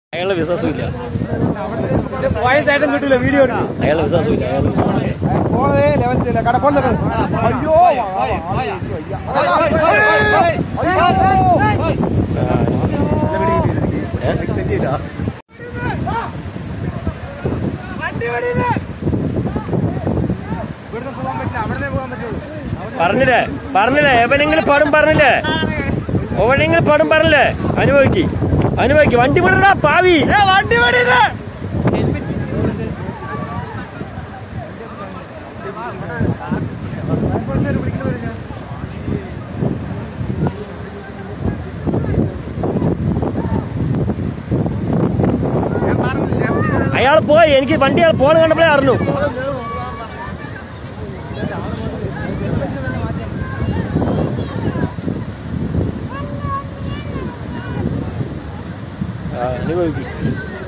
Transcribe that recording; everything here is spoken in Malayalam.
അയാളുടെ വിശ്വാസമില്ല വയസ്സായിട്ടും കിട്ടൂല വീഡിയോ അയാളുടെ വിശ്വാസമില്ല അയാളുടെ വിശ്വാസമില്ല പോണതേ ലെവൻത്തില്ല കടപ്പുണ്ട് അയ്യോ ഇവിടുന്ന് പോകാൻ പറ്റില്ല അവിടെ പോകാൻ പറ്റുള്ളൂ പറഞ്ഞില്ലേ പറഞ്ഞില്ലേ എവനെങ്കിലും പാടും പറഞ്ഞില്ലേ എവനെങ്കിലും പാടും പറഞ്ഞില്ലേ അനുഭവിക്ക് അനുഭവിക്ക് വണ്ടി വിടടാ പാവി വണ്ടി വിടരുത് അയാൾ പോയി എനിക്ക് വണ്ടി അയാൾ പോണ കണ്ടപ്പോഴേ അറിഞ്ഞു ആ, അനുഭവിക്ക്